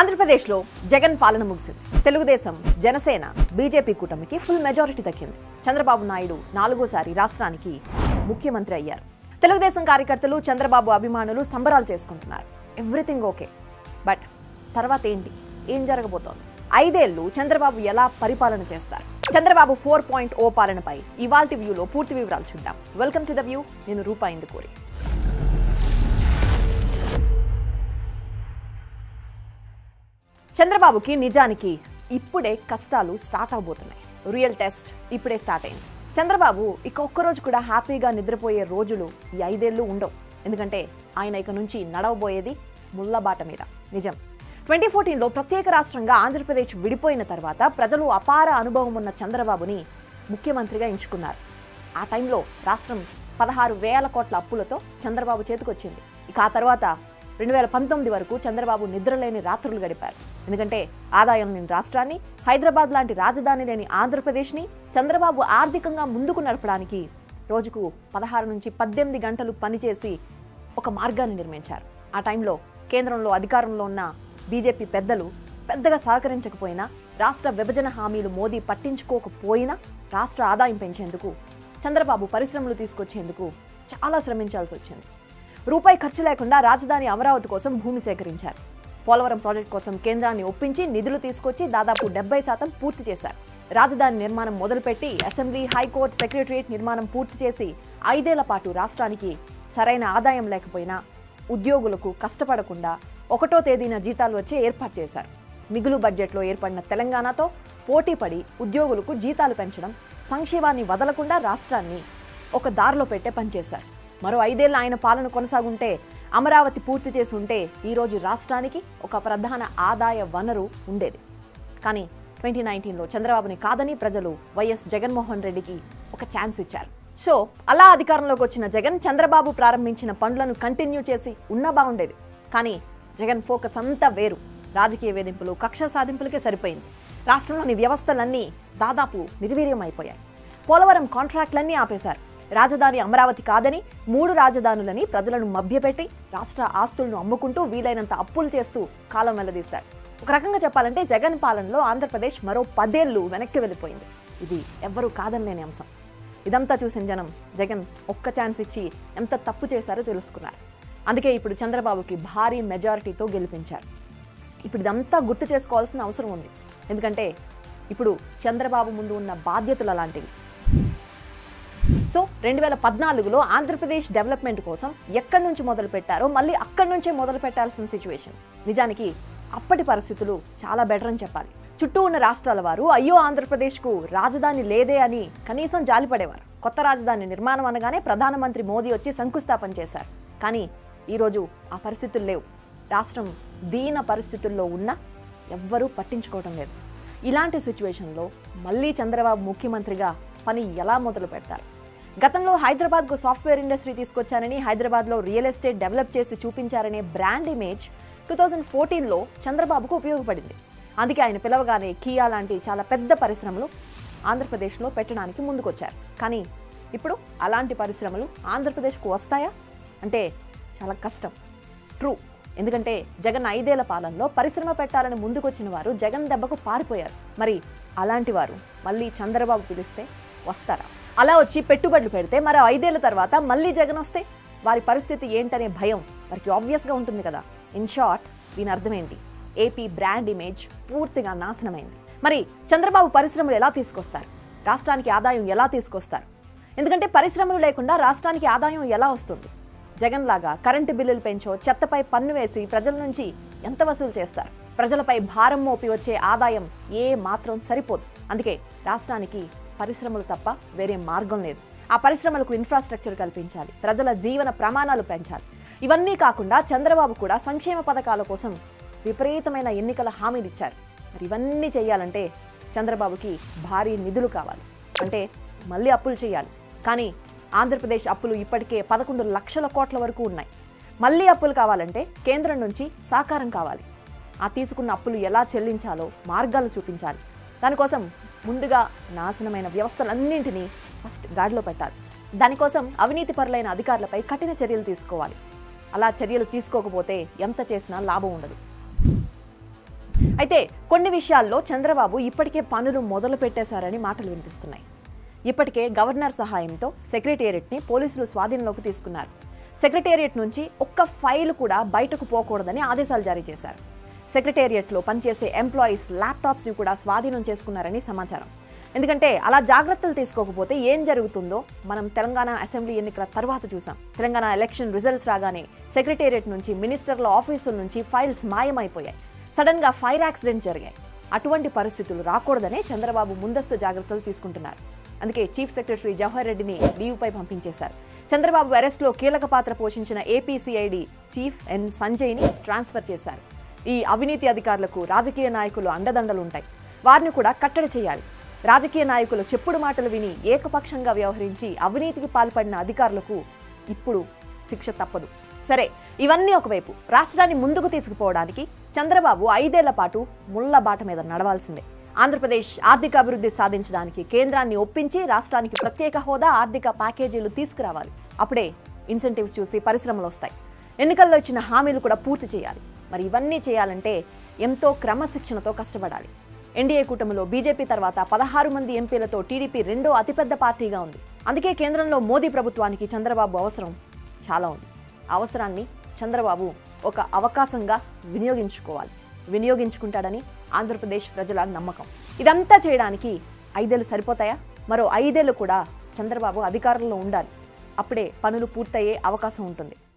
ఆంధ్రప్రదేశ్లో జగన్ పాలన ముగిసింది తెలుగుదేశం జనసేన బీజేపీ కూటమికి ఫుల్ మెజారిటీ దక్కింది చంద్రబాబు నాయుడు నాలుగోసారి రాష్ట్రానికి ముఖ్యమంత్రి అయ్యారు తెలుగుదేశం కార్యకర్తలు చంద్రబాబు అభిమానులు సంబరాలు చేసుకుంటున్నారు ఎవ్రీథింగ్ ఓకే బట్ తర్వాత ఏంటి ఏం జరగబోతోంది ఐదేళ్లు చంద్రబాబు ఎలా పరిపాలన చేస్తారు చంద్రబాబు ఫోర్ పాయింట్ ఓ పాలనపై ఇవాల్టి వ్యూలో పూర్తి వివరాలు చూద్దాం వెల్కమ్ టు ద వ్యూ నేను రూపా ఇందుకూరి చంద్రబాబుకి నిజానికి ఇప్పుడే కష్టాలు స్టార్ట్ అవబోతున్నాయి రియల్ టెస్ట్ ఇప్పుడే స్టార్ట్ అయింది చంద్రబాబు ఇక ఒక్కరోజు కూడా హ్యాపీగా నిద్రపోయే రోజులు ఈ ఐదేళ్లు ఉండవు ఎందుకంటే ఆయన ఇక నుంచి నడవబోయేది ముళ్ళబాట మీద నిజం ట్వంటీ ఫోర్టీన్లో ప్రత్యేక రాష్ట్రంగా ఆంధ్రప్రదేశ్ విడిపోయిన తర్వాత ప్రజలు అపార అనుభవం ఉన్న చంద్రబాబుని ముఖ్యమంత్రిగా ఎంచుకున్నారు ఆ టైంలో రాష్ట్రం పదహారు వేల కోట్ల అప్పులతో చంద్రబాబు చేతికొచ్చింది ఇక ఆ తర్వాత రెండు వేల పంతొమ్మిది వరకు చంద్రబాబు నిద్రలేని రాత్రులు గడిపారు ఎందుకంటే ఆదాయం లేని రాష్ట్రాన్ని హైదరాబాద్ లాంటి రాజధాని లేని ఆంధ్రప్రదేశ్ని చంద్రబాబు ఆర్థికంగా ముందుకు నడపడానికి రోజుకు పదహారు నుంచి పద్దెనిమిది గంటలు పనిచేసి ఒక మార్గాన్ని నిర్మించారు ఆ టైంలో కేంద్రంలో అధికారంలో ఉన్న బీజేపీ పెద్దలు పెద్దగా సహకరించకపోయినా రాష్ట్ర విభజన హామీలు మోదీ పట్టించుకోకపోయినా రాష్ట్ర ఆదాయం పెంచేందుకు చంద్రబాబు పరిశ్రమలు తీసుకొచ్చేందుకు చాలా శ్రమించాల్సి వచ్చింది రూపాయి ఖర్చు లేకుండా రాజధాని అమరావతి కోసం భూమి సేకరించారు పోలవరం ప్రాజెక్ట్ కోసం కేంద్రాన్ని ఒప్పించి నిధులు తీసుకొచ్చి దాదాపు డెబ్బై శాతం పూర్తి చేశారు రాజధాని నిర్మాణం మొదలుపెట్టి అసెంబ్లీ హైకోర్టు సెక్రటరియట్ నిర్మాణం పూర్తి చేసి ఐదేళ్ల పాటు రాష్ట్రానికి సరైన ఆదాయం లేకపోయినా ఉద్యోగులకు కష్టపడకుండా ఒకటో తేదీన జీతాలు వచ్చే ఏర్పాటు చేశారు మిగులు బడ్జెట్లో ఏర్పడిన తెలంగాణతో పోటీపడి ఉద్యోగులకు జీతాలు పెంచడం సంక్షేమాన్ని వదలకుండా రాష్ట్రాన్ని ఒక దారిలో పెట్టే పనిచేశారు మరో ఐదేళ్ల ఆయన పాలన కొనసాగుంటే అమరావతి పూర్తి చేసి ఉంటే ఈరోజు రాష్ట్రానికి ఒక ప్రధాన ఆదాయ వనరు ఉండేది కానీ ట్వంటీ నైన్టీన్లో చంద్రబాబుని కాదని ప్రజలు వైఎస్ జగన్మోహన్ రెడ్డికి ఒక ఛాన్స్ ఇచ్చారు సో అలా అధికారంలోకి వచ్చిన జగన్ చంద్రబాబు ప్రారంభించిన పనులను కంటిన్యూ చేసి ఉన్నా బాగుండేది కానీ జగన్ ఫోకస్ అంతా వేరు రాజకీయ వేధింపులు కక్ష సాధింపులకే సరిపోయింది రాష్ట్రంలోని వ్యవస్థలన్నీ దాదాపు నిర్వీర్యం అయిపోయాయి పోలవరం కాంట్రాక్ట్లన్నీ ఆపేశారు రాజధాని అమరావతి కాదని మూడు రాజధానులని ప్రజలను మభ్యపెట్టి రాష్ట్ర ఆస్తులను అమ్ముకుంటూ వీలైనంత అప్పులు చేస్తూ కాలం వెల్లదీశారు ఒక రకంగా చెప్పాలంటే జగన్ పాలనలో ఆంధ్రప్రదేశ్ మరో పదేళ్లు వెనక్కి వెళ్ళిపోయింది ఇది ఎవ్వరూ కాదనలేని అంశం ఇదంతా చూసిన జనం జగన్ ఒక్క ఛాన్స్ ఇచ్చి ఎంత తప్పు చేశారో తెలుసుకున్నారు అందుకే ఇప్పుడు చంద్రబాబుకి భారీ మెజారిటీతో గెలిపించారు ఇప్పుడు ఇదంతా గుర్తు చేసుకోవాల్సిన అవసరం ఉంది ఎందుకంటే ఇప్పుడు చంద్రబాబు ముందు ఉన్న బాధ్యతలు అలాంటివి సో రెండు వేల పద్నాలుగులో ఆంధ్రప్రదేశ్ డెవలప్మెంట్ కోసం ఎక్కడి నుంచి మొదలు పెట్టారో మళ్ళీ అక్కడి నుంచే మొదలు పెట్టాల్సిన సిచ్యువేషన్ నిజానికి అప్పటి పరిస్థితులు చాలా బెటర్ అని చెప్పాలి చుట్టూ ఉన్న రాష్ట్రాల వారు అయ్యో ఆంధ్రప్రదేశ్కు రాజధాని లేదే అని కనీసం జాలిపడేవారు కొత్త రాజధాని నిర్మాణం అనగానే ప్రధానమంత్రి మోదీ వచ్చి శంకుస్థాపన చేశారు కానీ ఈరోజు ఆ పరిస్థితులు లేవు రాష్ట్రం దీన పరిస్థితుల్లో ఉన్నా ఎవ్వరూ పట్టించుకోవడం లేదు ఇలాంటి సిచ్యువేషన్లో మళ్ళీ చంద్రబాబు ముఖ్యమంత్రిగా పని ఎలా మొదలు పెడతారు గతంలో హైదరాబాద్కు సాఫ్ట్వేర్ ఇండస్ట్రీ తీసుకొచ్చానని హైదరాబాద్లో రియల్ ఎస్టేట్ డెవలప్ చేసి చూపించారనే బ్రాండ్ ఇమేజ్ టూ థౌజండ్ ఫోర్టీన్లో చంద్రబాబుకు ఉపయోగపడింది అందుకే ఆయన పిలవగానే కియా లాంటి చాలా పెద్ద పరిశ్రమలు ఆంధ్రప్రదేశ్లో పెట్టడానికి ముందుకొచ్చారు కానీ ఇప్పుడు అలాంటి పరిశ్రమలు ఆంధ్రప్రదేశ్కు వస్తాయా అంటే చాలా కష్టం ట్రూ ఎందుకంటే జగన్ ఐదేళ్ల పాలనలో పరిశ్రమ పెట్టాలని ముందుకొచ్చిన వారు జగన్ దెబ్బకు పారిపోయారు మరి అలాంటి వారు మళ్ళీ చంద్రబాబు పిలిస్తే వస్తారా అలా వచ్చి పెట్టుబడులు పెడితే మరి ఐదేళ్ల తర్వాత మళ్ళీ జగన్ వస్తే వారి పరిస్థితి ఏంటనే భయం వారికి ఆబ్వియస్గా ఉంటుంది కదా ఇన్ షార్ట్ దీని అర్థం ఏంటి ఏపీ బ్రాండ్ ఇమేజ్ పూర్తిగా నాశనమైంది మరి చంద్రబాబు పరిశ్రమలు ఎలా తీసుకొస్తారు రాష్ట్రానికి ఆదాయం ఎలా తీసుకొస్తారు ఎందుకంటే పరిశ్రమలు లేకుండా రాష్ట్రానికి ఆదాయం ఎలా వస్తుంది జగన్ లాగా కరెంటు బిల్లులు పెంచో చెత్తపై పన్ను వేసి ప్రజల నుంచి ఎంత వసూలు చేస్తారు ప్రజలపై భారం మోపి వచ్చే ఆదాయం ఏ మాత్రం సరిపోదు అందుకే రాష్ట్రానికి పరిశ్రమలు తప్ప వేరే మార్గం లేదు ఆ పరిశ్రమలకు ఇన్ఫ్రాస్ట్రక్చర్ కల్పించాలి ప్రజల జీవన ప్రమాణాలు పెంచాలి ఇవన్నీ కాకుండా చంద్రబాబు కూడా సంక్షేమ పథకాల కోసం విపరీతమైన ఎన్నికల హామీలు ఇచ్చారు మరి ఇవన్నీ చేయాలంటే చంద్రబాబుకి భారీ నిధులు కావాలి అంటే మళ్ళీ అప్పులు చేయాలి కానీ ఆంధ్రప్రదేశ్ అప్పులు ఇప్పటికే పదకొండు లక్షల కోట్ల వరకు ఉన్నాయి మళ్ళీ అప్పులు కావాలంటే కేంద్రం నుంచి సహకారం కావాలి ఆ తీసుకున్న అప్పులు ఎలా చెల్లించాలో మార్గాలు చూపించాలి దానికోసం ముందుగా నాశనమైన వ్యవస్థలన్నింటినీ ఫస్ట్ గాడిలో పెట్టాలి దానికోసం అవినీతి పరులైన అధికారులపై కఠిన చర్యలు తీసుకోవాలి అలా చర్యలు తీసుకోకపోతే ఎంత చేసినా లాభం ఉండదు అయితే కొన్ని విషయాల్లో చంద్రబాబు ఇప్పటికే పనులు మొదలు పెట్టేశారని మాటలు వినిపిస్తున్నాయి ఇప్పటికే గవర్నర్ సహాయంతో సెక్రటేరియట్ని పోలీసులు స్వాధీనంలోకి తీసుకున్నారు సెక్రటేరియట్ నుంచి ఒక్క ఫైల్ కూడా బయటకు పోకూడదని ఆదేశాలు జారీ చేశారు సెక్రటేరియట్లో పనిచేసే ఎంప్లాయీస్ ల్యాప్టాప్స్ని కూడా స్వాధీనం చేసుకున్నారని సమాచారం ఎందుకంటే అలా జాగ్రత్తలు తీసుకోకపోతే ఏం జరుగుతుందో మనం తెలంగాణ అసెంబ్లీ ఎన్నికల తర్వాత చూసాం తెలంగాణ ఎలక్షన్ రిజల్ట్స్ రాగానే సెక్రటేరియట్ నుంచి మినిస్టర్ల ఆఫీసుల నుంచి ఫైల్స్ మాయమైపోయాయి సడన్గా ఫైర్ యాక్సిడెంట్ జరిగాయి అటువంటి పరిస్థితులు రాకూడదనే చంద్రబాబు ముందస్తు జాగ్రత్తలు తీసుకుంటున్నారు అందుకే చీఫ్ సెక్రటరీ జవహర్ రెడ్డిని లీవ్పై పంపించేశారు చంద్రబాబు అరెస్ట్లో కీలక పాత్ర పోషించిన ఏపీసీఐడి చీఫ్ ఎన్ సంజయ్ని ట్రాన్స్ఫర్ చేశారు ఈ అవినీతి అధికారులకు రాజకీయ నాయకులు అండదండలు ఉంటాయి వారిని కూడా కట్టడి చేయాలి రాజకీయ నాయకులు చెప్పుడు మాటలు విని ఏకపక్షంగా వ్యవహరించి అవినీతికి పాల్పడిన అధికారులకు ఇప్పుడు శిక్ష తప్పదు సరే ఇవన్నీ ఒకవైపు రాష్ట్రాన్ని ముందుకు తీసుకుపోవడానికి చంద్రబాబు ఐదేళ్ల పాటు ముళ్ళ బాట మీద నడవాల్సిందే ఆంధ్రప్రదేశ్ ఆర్థిక అభివృద్ధి సాధించడానికి కేంద్రాన్ని ఒప్పించి రాష్ట్రానికి ప్రత్యేక హోదా ఆర్థిక ప్యాకేజీలు తీసుకురావాలి అప్పుడే ఇన్సెంటివ్స్ చూసి పరిశ్రమలు వస్తాయి ఎన్నికల్లో ఇచ్చిన హామీలు కూడా పూర్తి చేయాలి మరి ఇవన్నీ చేయాలంటే ఎంతో క్రమశిక్షణతో కష్టపడాలి ఎన్డీఏ కూటమిలో బీజేపీ తర్వాత పదహారు మంది ఎంపీలతో టీడీపీ రెండో అతిపెద్ద పార్టీగా ఉంది అందుకే కేంద్రంలో మోదీ ప్రభుత్వానికి చంద్రబాబు అవసరం చాలా ఉంది ఆ అవసరాన్ని చంద్రబాబు ఒక అవకాశంగా వినియోగించుకోవాలి వినియోగించుకుంటాడని ఆంధ్రప్రదేశ్ ప్రజల నమ్మకం ఇదంతా చేయడానికి ఐదేళ్ళు సరిపోతాయా మరో ఐదేళ్ళు కూడా చంద్రబాబు అధికారంలో ఉండాలి అప్పుడే పనులు పూర్తయ్యే అవకాశం ఉంటుంది